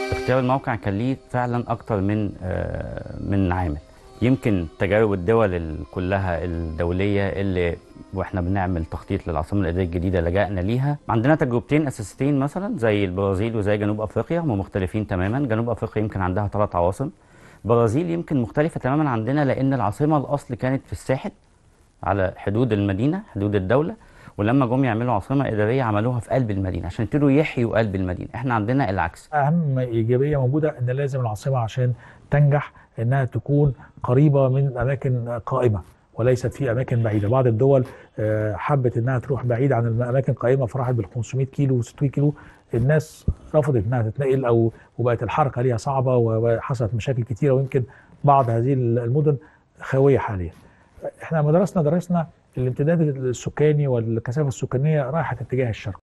اختيار الموقع كان ليه فعلا اكتر من آه، من عامل يمكن تجارب الدول ال- كلها الدوليه اللي واحنا بنعمل تخطيط للعاصمه الاداريه الجديده لجأنا ليها عندنا تجربتين اساسيتين مثلا زي البرازيل وزي جنوب افريقيا هم مختلفين تماما جنوب افريقيا يمكن عندها ثلاث عواصم البرازيل يمكن مختلفه تماما عندنا لان العاصمه الاصل كانت في الساحل على حدود المدينه حدود الدوله ولما جم يعملوا عاصمه اداريه عملوها في قلب المدينه عشان يبتدوا يحيوا قلب المدينه احنا عندنا العكس اهم ايجابيه موجوده ان لازم العاصمه عشان تنجح انها تكون قريبه من اماكن قائمه وليست في اماكن بعيده بعض الدول آه، حبت انها تروح بعيد عن الاماكن القائمه فراحت بال 500 كيلو و 600 كيلو الناس رفضت انها تتنقل او وبقت الحركه ليها صعبه وحصلت مشاكل كتيره ويمكن بعض هذه المدن خاويه حاليا احنا لما درسنا درسنا الامتداد السكاني والكثافه السكانيه رايحه اتجاه الشرق